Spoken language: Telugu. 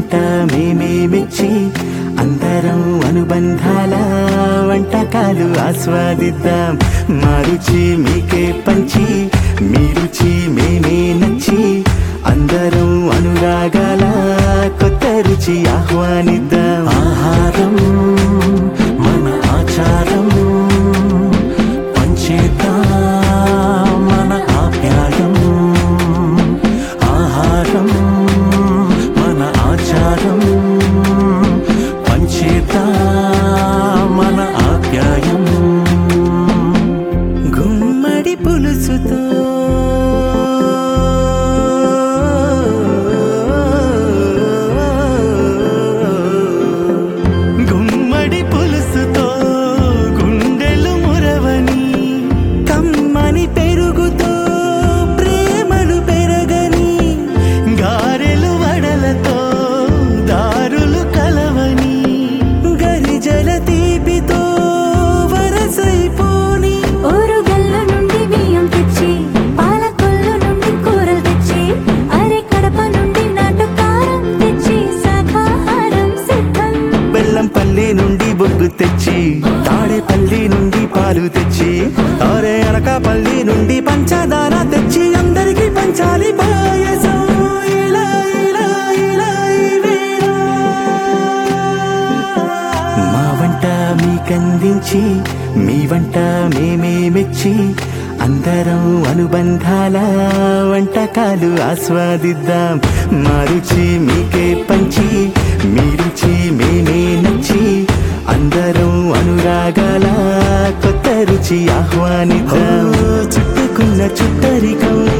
వంట మేమే మెచ్చి అందరం అనుబంధాల వంటకాలు ఆస్వాదిద్దాం మా రుచి మీకే పంచి మీ రుచి మేమే నచ్చి అందరం అనురాగాల కొత్త రుచి ఆహ్వానిద్దాం ఆహారం మన ఆచారం పంచేద్దాం మన ఆప్యాయం ఆహారం మన ఆచారం పంచేద్దాం మన ఆప్యాయం గుమ్మడి పులుసుతో గుమ్మడి పులుసుతో గుండెలు మురవని కమ్మని పెరుగుతో ప్రేమలు పెరగని గారెలు వడలతో దారులు కలవని గరిజల తీపితో వరసైపోని ఊరుగల్ల నుండి బియ్యం తెచ్చి పాలకొల్లు నుండి కూరలు తెచ్చి అరే కడప నుండి నాటు కారం తెచ్చి శాఖాహారం సిద్ధం బెల్లంపల్లి నుండి బొగ్గు తెచ్చి తాడేపల్లి నుండి పాలు తెచ్చి తారే అనకాపల్లి నుండి పంచదార తెచ్చి అందరికి పంచాలి పాయసం ఇలా, ఇలా, ఇలా ఇవేనా. మా వంట మీకందించి మీ వంట మేమే మెచ్చి అందరం అనుబంధాల వంటకాలు ఆస్వాదిద్దాం మా రుచి మీకే పంచి మీ రుచి మేమే నచ్చి అందరం అనురాగాల కొత్త రుచి ఆహ్వానిద్దాం చుట్టుకున్న చుట్టరికం